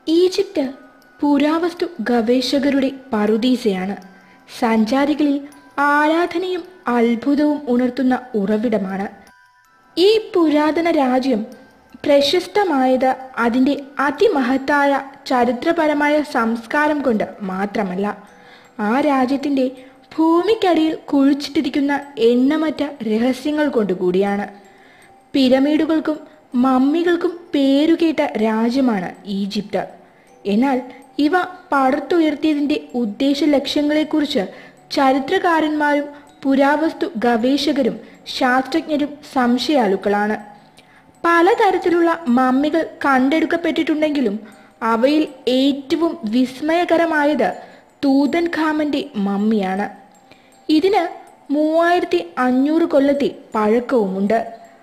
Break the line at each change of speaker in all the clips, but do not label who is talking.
Egypt പുരാവസ്തു ഗവേഷകരുടെ പറുദീസയാണ് സഞ്ചാരികളിൽ ആരാധനയും അത്ഭുതവും ഉണർത്തുന്ന ഉറവിടമാണ് ഈ പുരാതന രാജ്യം പ്രശസ്തമായത് അതിൻ്റെ അതിമഹത്തായ ചരിത്രപരമായ സംസ്കാരം കൊണ്ട് മാത്രമല്ല ആ രാജ്യത്തിൻ്റെ ഭൂമിക്കടിയിൽ കുഴിച്ചിട്ടിരിക്കുന്ന എണ്ണമറ്റ രഹസ്യങ്ങൾ കൊണ്ടുകൂടിയാണ് പിരമിഡുകൾക്കും മമ്മികൾക്കും പേരുകേട്ട രാജ്യമാണ് ഈജിപ്ത് എന്നാൽ ഇവ പടുത്തുയർത്തിയതിൻ്റെ ഉദ്ദേശ ലക്ഷ്യങ്ങളെക്കുറിച്ച് ചരിത്രകാരന്മാരും പുരാവസ്തു ഗവേഷകരും ശാസ്ത്രജ്ഞരും സംശയാലുക്കളാണ് പലതരത്തിലുള്ള മമ്മികൾ കണ്ടെടുക്കപ്പെട്ടിട്ടുണ്ടെങ്കിലും അവയിൽ ഏറ്റവും വിസ്മയകരമായത് തൂതൻ ഖാമന്റെ മമ്മിയാണ് ഇതിന് മൂവായിരത്തി അഞ്ഞൂറ് കൊല്ലത്തെ പഴക്കവുമുണ്ട്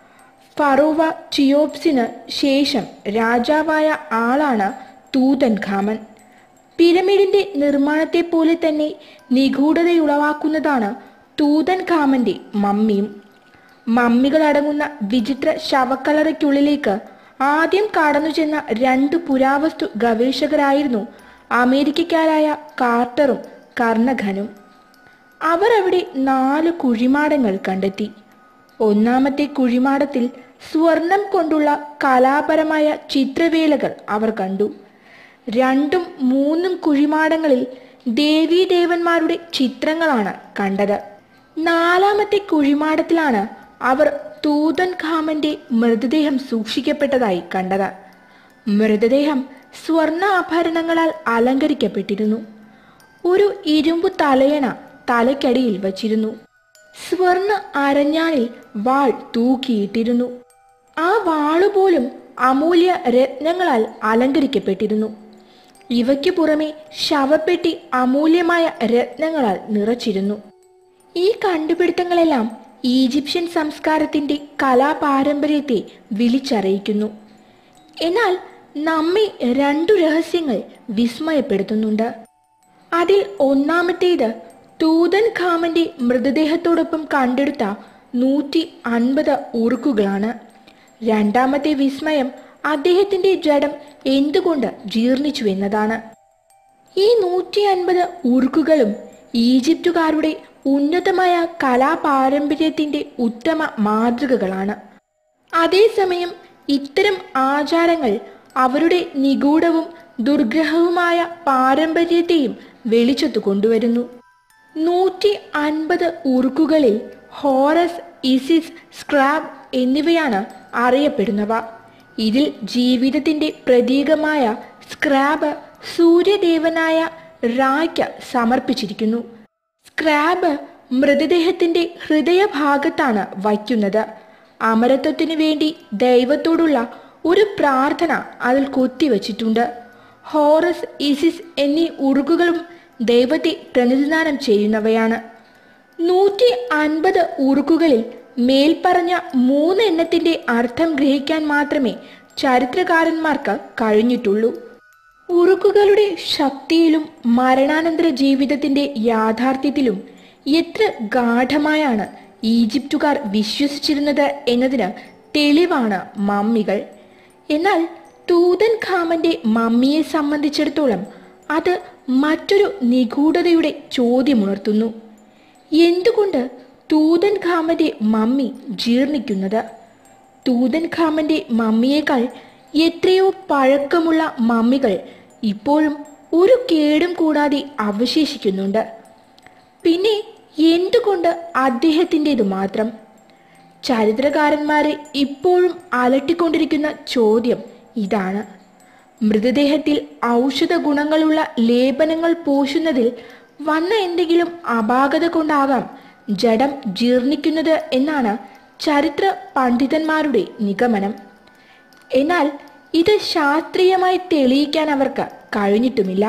ഫറോവ ചിയോപ്സിന് ശേഷം രാജാവായ ആളാണ് തൂതൻ ഖാമൻ പിരമിഡിന്റെ നിർമ്മാണത്തെ പോലെ തന്നെ നിഗൂഢതയുളവാക്കുന്നതാണ് തൂതൻ ഖാമന്റെ മമ്മിയും മമ്മികളടങ്ങുന്ന വിചിത്ര ശവക്കലറയ്ക്കുള്ളിലേക്ക് ആദ്യം കടന്നു ചെന്ന രണ്ട് പുരാവസ്തു ഗവേഷകരായിരുന്നു അമേരിക്കക്കാരായ കാർട്ടറും കർണഘനും അവർ അവിടെ നാല് കുഴിമാടങ്ങൾ കണ്ടെത്തി ഒന്നാമത്തെ കുഴിമാടത്തിൽ സ്വർണം കൊണ്ടുള്ള കലാപരമായ ചിത്രവേലകൾ അവർ കണ്ടു രണ്ടും മൂന്നും കുഴിമാടങ്ങളിൽ ദേവീദേവന്മാരുടെ ചിത്രങ്ങളാണ് കണ്ടത് നാലാമത്തെ കുഴിമാടത്തിലാണ് അവർ തൂതൻ ഖാമന്റെ മൃതദേഹം സൂക്ഷിക്കപ്പെട്ടതായി കണ്ടത് മൃതദേഹം സ്വർണ്ണ ആഭരണങ്ങളാൽ അലങ്കരിക്കപ്പെട്ടിരുന്നു ഒരു ഇരുമ്പു തലയണ തലയ്ക്കടിയിൽ വച്ചിരുന്നു സ്വർണ അരഞ്ഞാണിൽ വാൾ തൂക്കിയിട്ടിരുന്നു ആ വാളുപോലും അമൂല്യ രത്നങ്ങളാൽ അലങ്കരിക്കപ്പെട്ടിരുന്നു ഇവയ്ക്ക് പുറമെ ശവപ്പെട്ടി അമൂല്യമായ രത്നങ്ങളാൽ നിറച്ചിരുന്നു ഈ കണ്ടുപിടുത്തങ്ങളെല്ലാം ഈജിപ്ഷ്യൻ സംസ്കാരത്തിന്റെ കലാപാരമ്പര്യത്തെ വിളിച്ചറിയിക്കുന്നു എന്നാൽ നമ്മെ രണ്ടു രഹസ്യങ്ങൾ വിസ്മയപ്പെടുത്തുന്നുണ്ട് അതിൽ ഒന്നാമത്തേത് തൂതൻ ഖാമന്റെ മൃതദേഹത്തോടൊപ്പം കണ്ടെടുത്ത നൂറ്റി അൻപത് ഉറുക്കുകളാണ് രണ്ടാമത്തെ വിസ്മയം അദ്ദേഹത്തിന്റെ ജഡം എന്തുകൊണ്ട് ജീർണിച്ചു എന്നതാണ് ഈ നൂറ്റി അൻപത് ഉറുക്കുകളും ഈജിപ്തുകാരുടെ ഉന്നതമായ കലാപാരമ്പര്യത്തിന്റെ ഉത്തമ മാതൃകകളാണ് അതേസമയം ഇത്തരം ആചാരങ്ങൾ അവരുടെ നിഗൂഢവും ദുർഗ്രഹവുമായ പാരമ്പര്യത്തെയും വെളിച്ചത്തു കൊണ്ടുവരുന്നു നൂറ്റി അൻപത് ഉറുക്കുകളിൽ ഹോറസ് ഇസിസ് സ്ക്രാബ് എന്നിവയാണ് അറിയപ്പെടുന്നവ ഇതിൽ ജീവിതത്തിന്റെ പ്രതീകമായ സ്ക്രാബ് സൂര്യദേവനായ റായ്ക്ക് സമർപ്പിച്ചിരിക്കുന്നു സ്ക്രാബ് മൃതദേഹത്തിന്റെ ഹൃദയഭാഗത്താണ് വയ്ക്കുന്നത് അമരത്വത്തിനു വേണ്ടി ദൈവത്തോടുള്ള ഒരു പ്രാർത്ഥന അതിൽ കൊത്തിവച്ചിട്ടുണ്ട് ഹോറസ് ഇസിസ് എന്നീ ഉറുകുകളും ദൈവത്തെ പ്രതിനിധാനം ചെയ്യുന്നവയാണ് നൂറ്റി അൻപത് ഉറുക്കുകളിൽ മേൽപ്പറഞ്ഞ മൂന്ന് എണ്ണത്തിന്റെ അർത്ഥം ഗ്രഹിക്കാൻ മാത്രമേ ചരിത്രകാരന്മാർക്ക് കഴിഞ്ഞിട്ടുള്ളൂ ഉറുക്കുകളുടെ ശക്തിയിലും മരണാനന്തര ജീവിതത്തിന്റെ യാഥാർത്ഥ്യത്തിലും എത്ര ഗാഠമായാണ് ഈജിപ്തുകാർ വിശ്വസിച്ചിരുന്നത് എന്നതിന് തെളിവാണ് മമ്മികൾ എന്നാൽ തൂതൻ ഖാമന്റെ മമ്മിയെ സംബന്ധിച്ചിടത്തോളം അത് മറ്റൊരു നിഗൂഢതയുടെ ചോദ്യമുണർത്തുന്നു എന്തുകൊണ്ട് തൂതൻ ഖാമന്റെ മമ്മി ജീർണിക്കുന്നത് തൂതൻ ഖാമന്റെ മമ്മിയേക്കാൾ എത്രയോ പഴക്കമുള്ള മമ്മികൾ ഇപ്പോഴും ഒരു കേടും കൂടാതെ അവശേഷിക്കുന്നുണ്ട് പിന്നെ എന്തുകൊണ്ട് അദ്ദേഹത്തിൻ്റെത് മാത്രം ചരിത്രകാരന്മാരെ ഇപ്പോഴും അലട്ടിക്കൊണ്ടിരിക്കുന്ന ചോദ്യം ഇതാണ് മൃതദേഹത്തിൽ ഔഷധ ഗുണങ്ങളുള്ള ലേപനങ്ങൾ പൂശുന്നതിൽ വന്ന എന്തെങ്കിലും അപാകത കൊണ്ടാകാം ജഡം ജീർണിക്കുന്നത് എന്നാണ് ചരിത്ര പണ്ഡിതന്മാരുടെ നിഗമനം എന്നാൽ ഇത് ശാസ്ത്രീയമായി തെളിയിക്കാൻ അവർക്ക് കഴിഞ്ഞിട്ടുമില്ല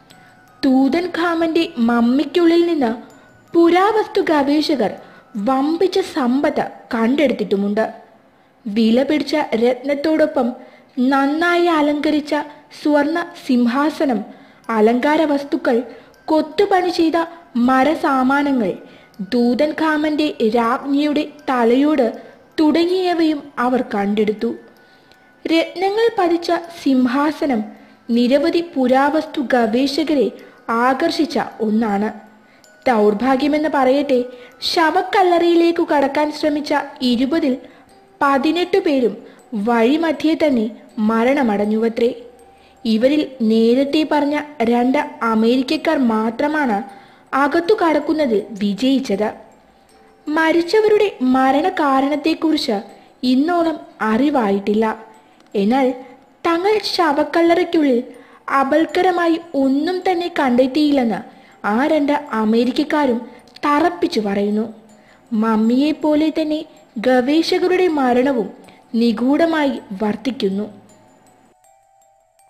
തൂതൻ ഖാമന്റെ മമ്മിക്കുള്ളിൽ നിന്ന് പുരാവസ്തു ഗവേഷകർ വമ്പിച്ച സമ്പത്ത് കണ്ടെടുത്തിട്ടുമുണ്ട് വില പിടിച്ച രത്നത്തോടൊപ്പം നന്നായി അലങ്കരിച്ച സ്വർണ സിംഹാസനം അലങ്കാര വസ്തുക്കൾ കൊത്തുപണി ചെയ്ത മരസാമാനങ്ങൾ ദൂതൻ ഖാമന്റെ രാജ്ഞിയുടെ തലയോട് തുടങ്ങിയവയും അവർ കണ്ടെടുത്തു രത്നങ്ങൾ പതിച്ച സിംഹാസനം നിരവധി പുരാവസ്തു ഗവേഷകരെ ആകർഷിച്ച ഒന്നാണ് ദൗർഭാഗ്യമെന്ന് പറയട്ടെ ശവക്കല്ലറയിലേക്കു കടക്കാൻ ശ്രമിച്ച ഇരുപതിൽ പതിനെട്ട് പേരും വഴിമധ്യേ തന്നെ മരണമടഞ്ഞുവത്രേ ഇവരിൽ നേരത്തെ പറഞ്ഞ രണ്ട് അമേരിക്കക്കാർ മാത്രമാണ് അകത്തു കടക്കുന്നതിൽ വിജയിച്ചത് മരിച്ചവരുടെ മരണകാരണത്തെക്കുറിച്ച് ഇന്നോളം അറിവായിട്ടില്ല എന്നാൽ തങ്ങൾ ശവക്കല്ലറയ്ക്കുള്ളിൽ അപൽക്കരമായി ഒന്നും തന്നെ കണ്ടെത്തിയില്ലെന്ന് ആ രണ്ട് അമേരിക്കക്കാരും തറപ്പിച്ചു പറയുന്നു മമ്മിയെ പോലെ തന്നെ ഗവേഷകരുടെ മരണവും നിഗൂഢമായി വർത്തിക്കുന്നു